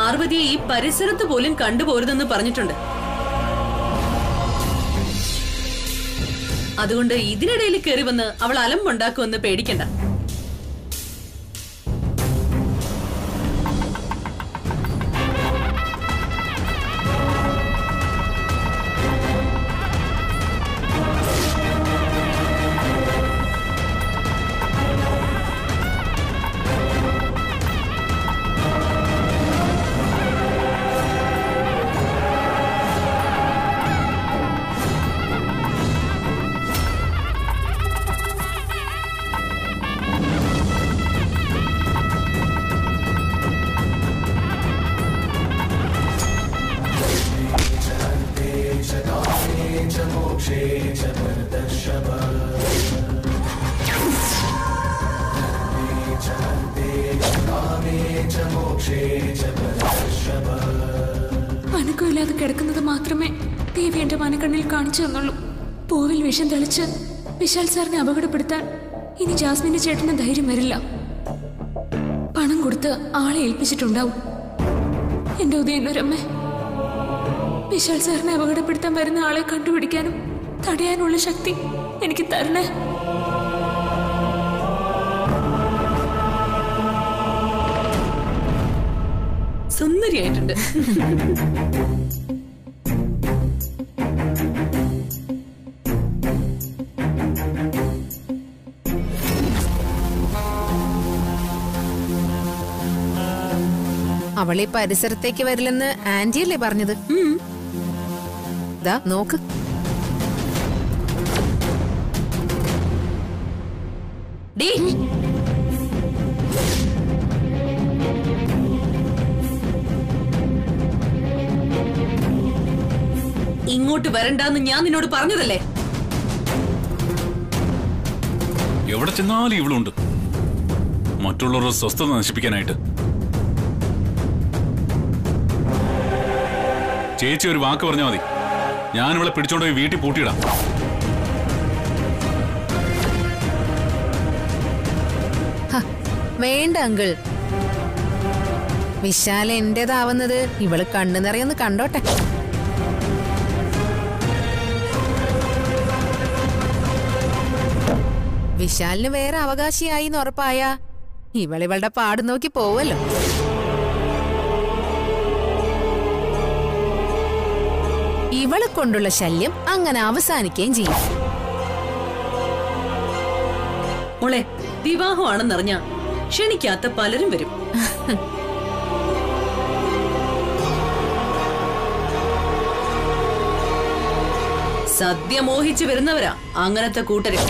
പാർവതിയെ ഈ പരിസരത്ത് പോലും കണ്ടുപോരുതെന്ന് പറഞ്ഞിട്ടുണ്ട് അതുകൊണ്ട് ഇതിനിടയിൽ കയറി വന്ന് അവൾ അലമ്പുണ്ടാക്കുമെന്ന് പേടിക്കണ്ട അനക്കമില്ലാതെ കിടക്കുന്നത് മാത്രമേ ദേവി എന്റെ മനക്കണ്ണിൽ കാണിച്ചു തന്നുള്ളൂ പൂവിൽ വിഷം തെളിച്ച് വിശാൽ സാറിനെ അപകടപ്പെടുത്താൻ ഇനി ജാസ്മിന്റെ ചേട്ടന് ധൈര്യം വരില്ല പണം കൊടുത്ത് ആളെ ഏൽപ്പിച്ചിട്ടുണ്ടാവും എന്റെ ഉദയന്നൂരമ്മ വിശാൽ സാറിനെ അപകടപ്പെടുത്താൻ വരുന്ന ആളെ കണ്ടുപിടിക്കാനും തടയാനുള്ള ശക്തി എനിക്ക് തരണേ സുന്ദരിയായിട്ടുണ്ട് അവൾ ഈ പരിസരത്തേക്ക് വരില്ലെന്ന് ആന്റിയല്ലേ പറഞ്ഞത് ദാ നോക്ക് ഡീ ഇങ്ങോട്ട് വരണ്ടാന്ന് ഞാൻ നിന്നോട് പറഞ്ഞതല്ലേ എവിടെ ചെന്നാലും ഇവളുണ്ട് മറ്റുള്ളവരുടെ സ്വസ്ഥത നശിപ്പിക്കാനായിട്ട് ചേച്ചി ഒരു വാക്ക് പറഞ്ഞാൽ മതി ഞാൻ ഇവളെ പിടിച്ചോണ്ട് പോയി വീട്ടിൽ പൂട്ടിയിടാം ഹ, വേണ്ട അങ്കിൾ വിശാല എന്റേതാവുന്നത് ഇവള് കണ്ണു നിറയൊന്ന് കണ്ടോട്ടെ വിശാലിന് വേറെ അവകാശിയായി എന്ന് ഉറപ്പായ ഇവളിവളുടെ പാട് നോക്കി പോവല്ലോ ഇവളെ കൊണ്ടുള്ള ശല്യം അങ്ങനെ അവസാനിക്കുകയും ചെയ്യും മോളെ വിവാഹമാണെന്നറിഞ്ഞ ക്ഷണിക്കാത്ത പലരും വരും സദ്യ മോഹിച്ചു വരുന്നവരാ അങ്ങനത്തെ കൂട്ടര്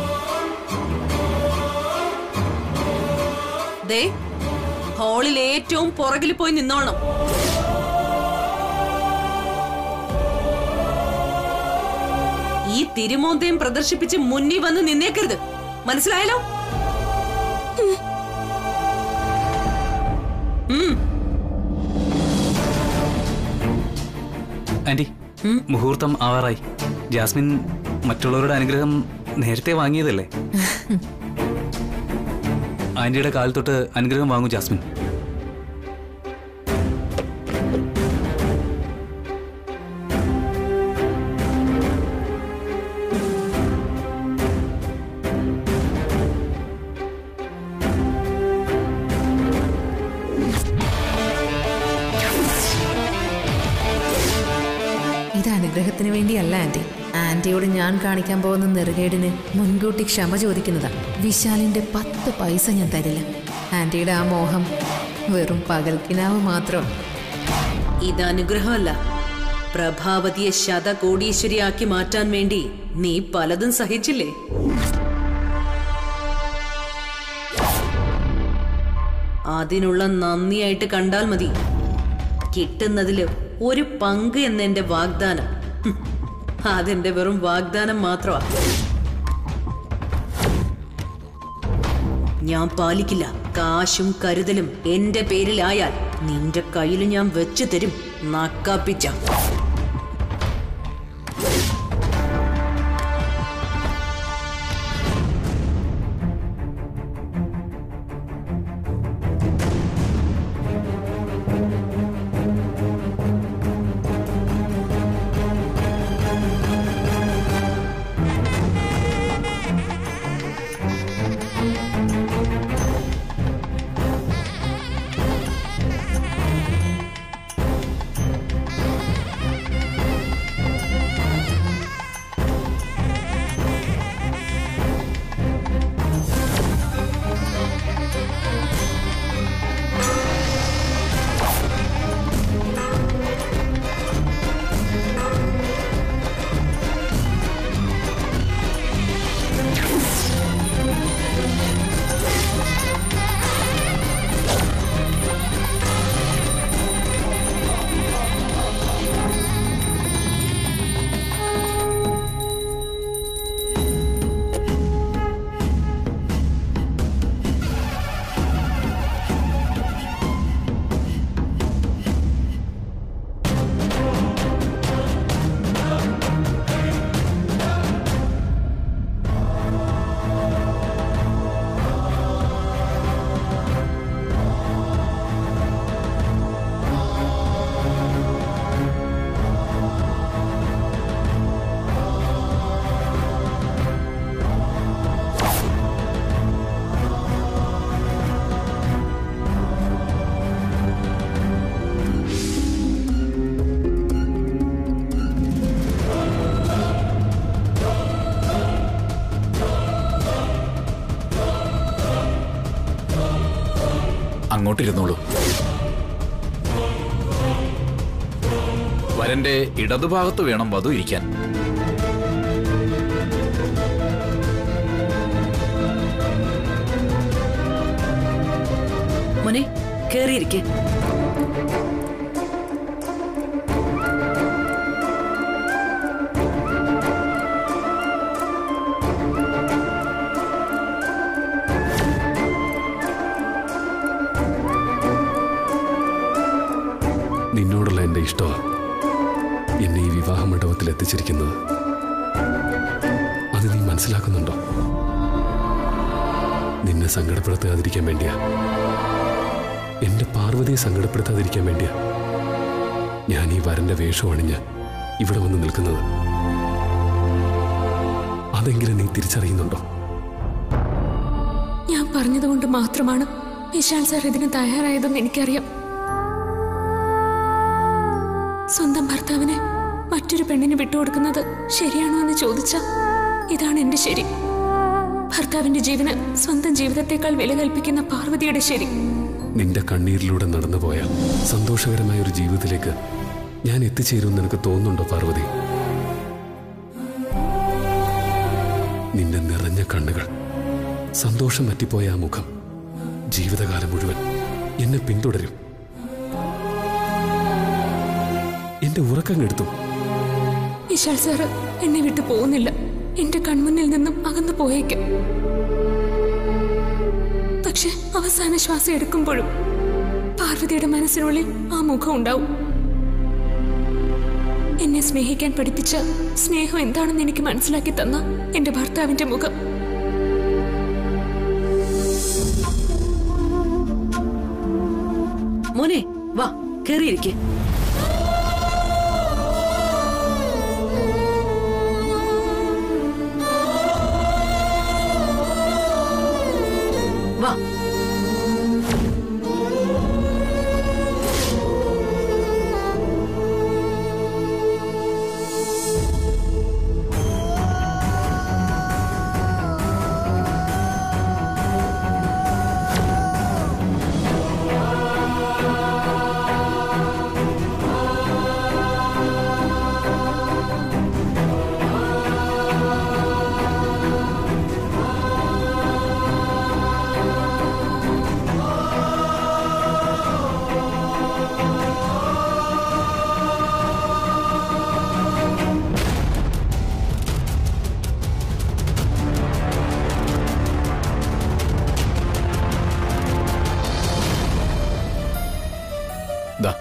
ദേ ഹാളിൽ ഏറ്റവും പുറകിൽ പോയി നിന്നോണം ഈ തിരുമോന്തയും പ്രദർശിപ്പിച്ച് മുന്നിൽ വന്ന് നിന്നേക്കരുത് മനസ്സിലായല്ലോ ഉം ആന്റി മുഹൂർത്തം ആവാറായി ജാസ്മിൻ മറ്റുള്ളവരുടെ അനുഗ്രഹം നേരത്തെ വാങ്ങിയതല്ലേ ആന്റിയുടെ കാൽ തൊട്ട് അനുഗ്രഹം വാങ്ങൂ ജാസ്മിൻ ഇത് അനുഗ്രഹത്തിന് വേണ്ടിയല്ല ആന്റി ആന്റിയോട് ഞാൻ കാണിക്കാൻ പോകുന്ന നെറുകേടിന് മുൻകൂട്ടി ക്ഷമ ചോദിക്കുന്നതാ വിശാലിന്റെ പത്ത് പൈസ ഞാൻ തരില്ല ആന്റിയുടെ ആ മോഹം വെറും പകൽക്കിനാവ് മാത്രം ഇത് അനുഗ്രഹമല്ല പ്രഭാവതിയെ ശതകോടീശ്വരിയാക്കി മാറ്റാൻ വേണ്ടി നീ പലതും സഹിച്ചില്ലേ അതിനുള്ള നന്ദിയായിട്ട് കണ്ടാൽ മതി കിട്ടുന്നതില് ഒരു പങ്ക് എന്നെന്റെ വാഗ്ദാനം ഹും, അതെന്റെ വെറും വാഗ്ദാനം മാത്രമാ ഞാൻ പാലിക്കില്ല കാശും കരുതലും എന്റെ പേരിലായാൽ നിന്റെ കയ്യിൽ ഞാൻ വെച്ചു തരും നക്കാപ്പിച്ച അങ്ങോട്ടിരുന്നോളൂ വരന്റെ ഇടതുഭാഗത്ത് വേണം വധു ഇരിക്കാൻ മോനെ കേറിയിരിക്കെ നിന്നോടുള്ള എൻ്റെ ഇഷ്ടമാണ് എന്നെ ഈ വിവാഹ മണ്ഡപത്തിൽ എത്തിച്ചിരിക്കുന്നത് അത് നീ മനസ്സിലാക്കുന്നുണ്ടോ നിന്നെ സങ്കടപ്പെടുത്താതിരിക്കാൻ വേണ്ടിയാ എന്റെ പാർവതിയെ സങ്കടപ്പെടുത്താതിരിക്കാൻ വേണ്ടിയാ ഞാൻ ഈ വരന്റെ വേഷം അണിഞ്ഞ് ഇവിടെ വന്ന് നിൽക്കുന്നത് അതെങ്കിലും നീ തിരിച്ചറിയുന്നുണ്ടോ ഞാൻ പറഞ്ഞതുകൊണ്ട് മാത്രമാണ് വിശാൽ സാർ ഇതിന് തയ്യാറായതെന്ന് എനിക്കറിയാം സ്വന്തം ഭർത്താവിനെ മറ്റൊരു പെണ്ണിന് വിട്ടുകൊടുക്കുന്നത് ശരിയാണോ എന്ന് ചോദിച്ച ഇതാണ് എന്റെ ശരി ഭർത്താവിന്റെ ജീവന് സ്വന്തം ജീവിതത്തെക്കാൾ വില കൽപ്പിക്കുന്ന പാർവതിയുടെ ശരി നിന്റെ കണ്ണീരിലൂടെ നടന്നുപോയ സന്തോഷകരമായ ഒരു ജീവിതത്തിലേക്ക് ഞാൻ എത്തിച്ചേരുമെന്ന് നിനക്ക് തോന്നുന്നുണ്ടോ പാർവതി നിന്റെ നിറഞ്ഞ കണ്ണുകൾ സന്തോഷം പറ്റിപ്പോയ ആ മുഖം ജീവിതകാലം മുഴുവൻ എന്നെ പിന്തുടരും എന്റെ ഉറക്കം കെടുത്തും വിശാൽ സാറ് എന്നെ വിട്ടു പോകുന്നില്ല എന്റെ കൺമുന്നിൽ നിന്നും അകന്നു പോയേക്കും പക്ഷെ അവസാന ശ്വാസം എടുക്കുമ്പോഴും പാർവതിയുടെ മനസ്സിനുള്ളിൽ ആ മുഖം ഉണ്ടാവും എന്നെ സ്നേഹിക്കാൻ പഠിപ്പിച്ച സ്നേഹം എന്താണെന്ന് എനിക്ക് മനസ്സിലാക്കി തന്ന എന്റെ ഭർത്താവിന്റെ മുഖം മോനെ വാ കേറിയിരിക്കെ വാ ദാ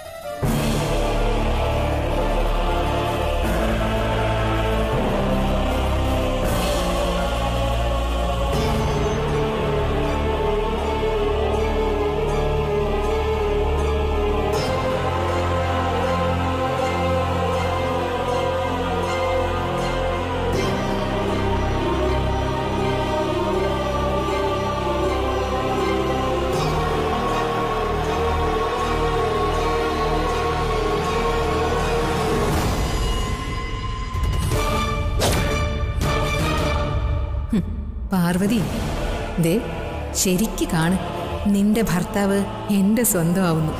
പാർവതി ദേ ശരിക്ക് കാണ് നിന്റെ ഭർത്താവ് എന്റെ സ്വന്തമാവുന്നു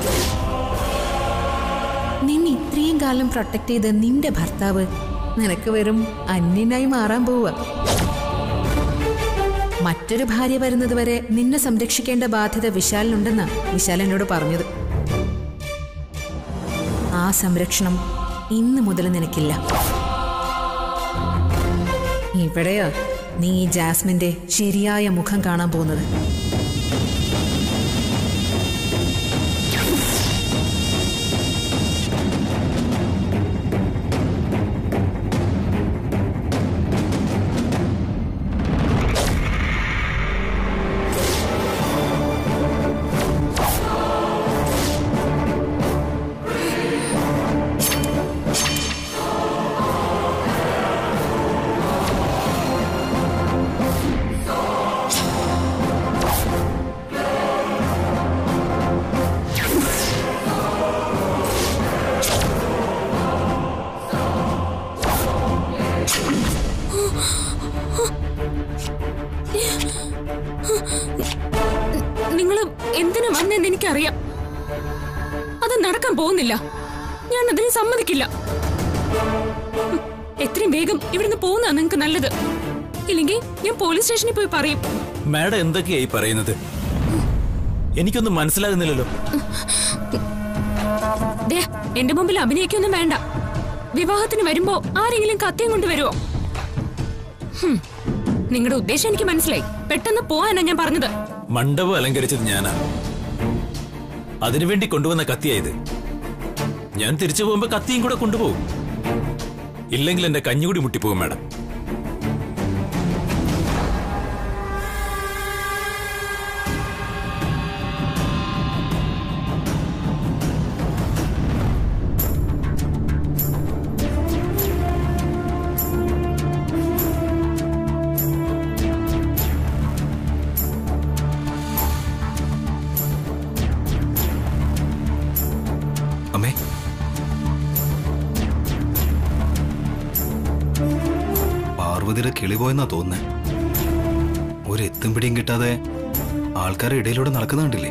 നിന്നെ ഇത്രയും കാലം പ്രൊട്ടക്ട് ചെയ്ത നിന്റെ ഭർത്താവ് നിനക്ക് വെറും അന്യനായി മാറാൻ പോവുക മറ്റൊരു ഭാര്യ വരുന്നത് വരെ നിന്നെ സംരക്ഷിക്കേണ്ട ബാധ്യത വിശാലിനുണ്ടെന്നാ വിശാൽ എന്നോട് പറഞ്ഞത് ആ സംരക്ഷണം ഇന്ന് മുതൽ നിനക്കില്ല ഇവിടെയാ നീ ഈ ജാസ്മിന്റെ ശരിയായ മുഖം കാണാൻ പോകുന്നത് നിങ്ങൾ എന്തിനു വന്നെന്ന് എനിക്കറിയാം അത് നടക്കാൻ പോകുന്നില്ല ഞാൻ അതിന് സമ്മതിക്കില്ല ഉം, എത്രയും വേഗം ഇവിടുന്ന് പോകുന്നതാ നിങ്ങൾക്ക് നല്ലത് ഇല്ലെങ്കിൽ ഞാൻ പോലീസ് സ്റ്റേഷനിൽ പോയി പറയും മാഡം എന്തൊക്കെയായി പറയുന്നത് എനിക്കൊന്നും മനസ്സിലാകുന്നില്ലല്ലോ ദേ എന്റെ മുമ്പിൽ അഭിനയിക്കൊന്നും വേണ്ട വിവാഹത്തിന് വരുമ്പോ ആരെങ്കിലും കത്തിയും കൊണ്ട് വരുമോ നിങ്ങളുടെ ഉദ്ദേശം എനിക്ക് മനസ്സിലായി പെട്ടെന്ന് പോവാനാ ഞാൻ പറഞ്ഞത് മണ്ഡപം അലങ്കരിച്ചത് ഞാനാ അതിനുവേണ്ടി കൊണ്ടുവന്ന കത്തിയായത് ഞാൻ തിരിച്ചു പോകുമ്പോ കത്തിയും കൂടെ കൊണ്ടുപോകും ഇല്ലെങ്കിൽ എന്റെ കഞ്ഞുകൂടി മുട്ടിപ്പോകും മാഡം അമ്മേ പാർവതിയുടെ കിളി പോയെന്നാ തോന്നുന്നേ ഒരു എത്തും പിടിയും കിട്ടാതെ ആൾക്കാരുടെ ഇടയിലൂടെ നടക്കുന്ന കണ്ടില്ലേ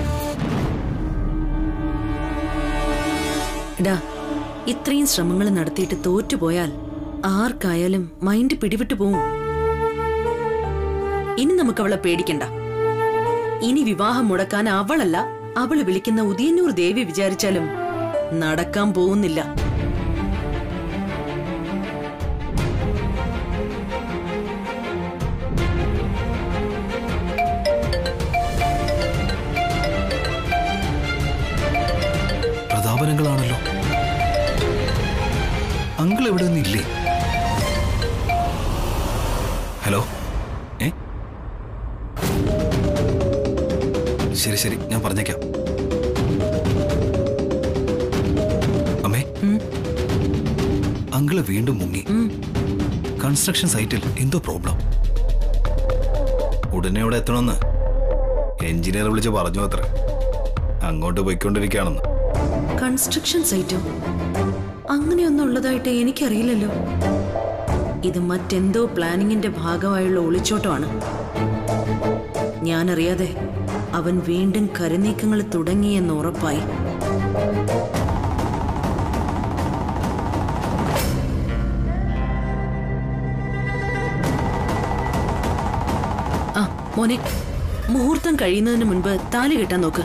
എടാ ഇത്രയും ശ്രമങ്ങൾ നടത്തിയിട്ട് തോറ്റുപോയാൽ ആർക്കായാലും മൈൻഡ് പിടിവിട്ടു പോവും ഇനി നമുക്ക് അവളെ പേടിക്കണ്ട ഇനി വിവാഹം മുടക്കാൻ അവളല്ല അവള് വിളിക്കുന്ന ഉദയന്നൂർ ദേവി വിചാരിച്ചാലും നടക്കാൻ പോകുന്നില്ല പ്രതാപനങ്ങളാണല്ലോ അങ്കിൾ എവിടെ ഒന്നും ഇല്ലേ ഹലോ ഏ ശരി ശരി ഞാൻ പറഞ്ഞേക്കാം അമ്മേ അങ്കിള് വീണ്ടും മുങ്ങി കൺസ്ട്രക്ഷൻ സൈറ്റിൽ എന്തോ പ്രോബ്ലം ഉടനെ അവിടെ എത്തണമെന്ന് എഞ്ചിനീയർ വിളിച്ച് പറഞ്ഞു അത്ര അങ്ങോട്ട് പോയിക്കൊണ്ടിരിക്കുകയാണെന്ന് കൺസ്ട്രക്ഷൻ സൈറ്റോ അങ്ങനെയൊന്നും ഉള്ളതായിട്ട് എനിക്കറിയില്ലല്ലോ ഇത് മറ്റെന്തോ പ്ലാനിങ്ങിന്റെ ഭാഗമായുള്ള ഒളിച്ചോട്ടമാണ് ഞാനറിയാതെ അവൻ വീണ്ടും കരുനീക്കങ്ങൾ തുടങ്ങിയെന്ന് ഉറപ്പായി ആ മോനെ മുഹൂർത്തം കഴിയുന്നതിന് മുൻപ് താലി കെട്ടാൻ നോക്ക്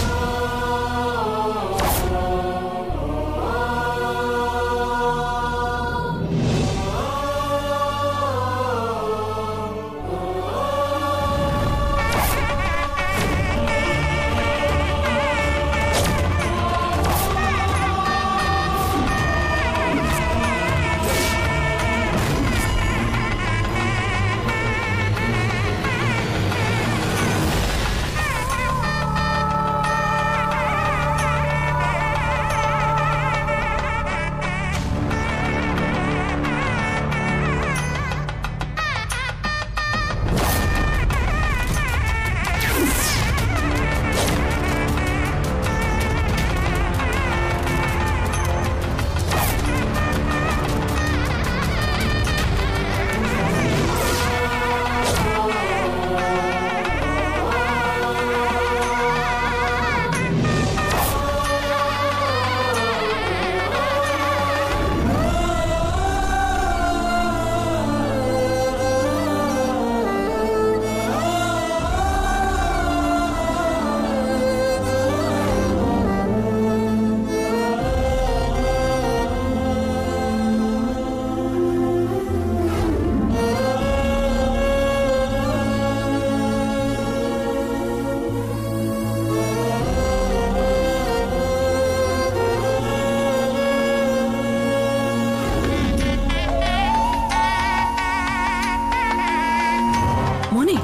മോനെ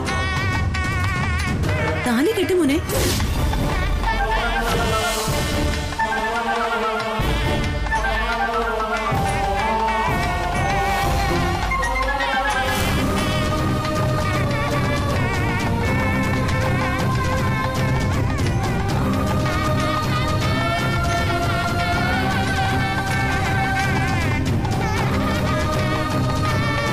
താലി കെട്ടി മോനെ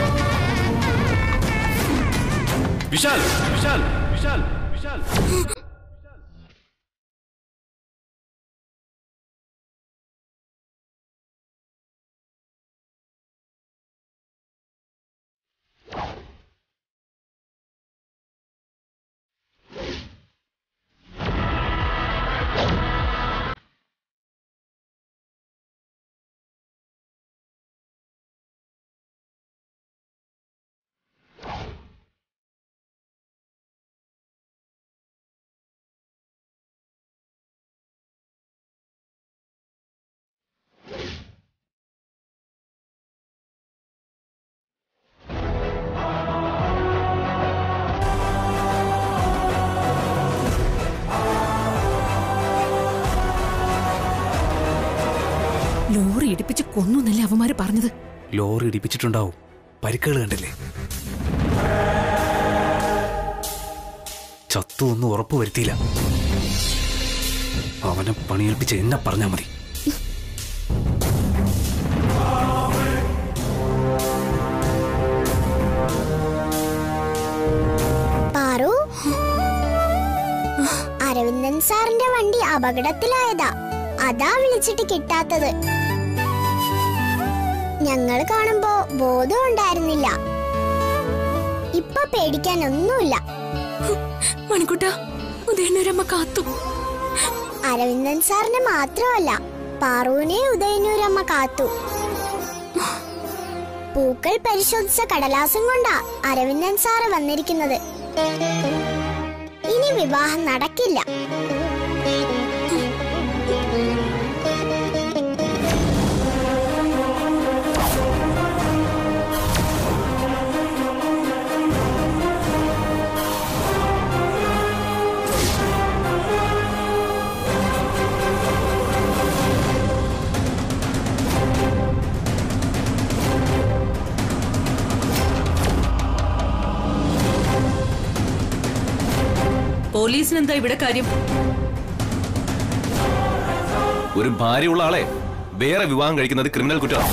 വിശാൽ വിശാൽ വിശാൽ വിശാൽ ലോറി ഇടിപ്പിച്ച് കൊന്നു എന്നല്ലേ അവന്മാര് പറഞ്ഞത് ലോറി ഇടിപ്പിച്ചിട്ടുണ്ടാവും പരിക്കുകൾ കണ്ടില്ലേ ചത്തു ഒന്നും ഉറപ്പ് വരുത്തിയില്ല അവനെ പണിയേൽപ്പിച്ച് എന്നെ പറഞ്ഞാ മതി പാറു അരവിന്ദൻ സാറിന്റെ വണ്ടി അപകടത്തിലായതാ അതാ വിളിച്ചിട്ട് കിട്ടാത്തത് ഞങ്ങൾ കാണുമ്പോ ബോധം ഉണ്ടായിരുന്നില്ല ഇപ്പൊ പേടിക്കാൻ ഒന്നുമില്ല മണിക്കുട്ട ഉദയനൂരമ്മ കാത്തു അരവിന്ദൻ സാറിന് മാത്രമല്ല പാറുവിനെ ഉദയനൂരമ്മ കാത്തു പൂക്കൾ പരിശോധിച്ച കടലാസം കൊണ്ടാ അരവിന്ദൻ സാറ് വന്നിരിക്കുന്നത് ഇനി വിവാഹം നടക്കില്ല പോലീസിന് എന്താ ഇവിടെ കാര്യം ഒരു ഭാര്യയുള്ള ആളെ വേറെ വിവാഹം കഴിക്കുന്നത് ക്രിമിനൽ കുറ്റമാണ്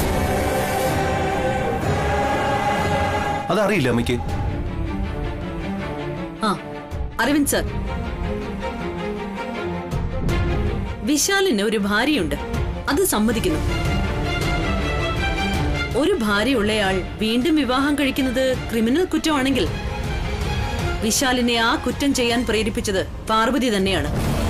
അതറിയില്ല അമ്മയ്ക്ക് ആ അരവിന്ദ് സർ വിശാലിന് ഒരു ഭാര്യയുണ്ട് അത് സമ്മതിക്കുന്നു ഒരു ഭാര്യയുള്ളയാൾ വീണ്ടും വിവാഹം കഴിക്കുന്നത് ക്രിമിനൽ കുറ്റമാണെങ്കിൽ വിശാലിനെ ആ കുറ്റം ചെയ്യാൻ പ്രേരിപ്പിച്ചത് പാർവതി തന്നെയാണ്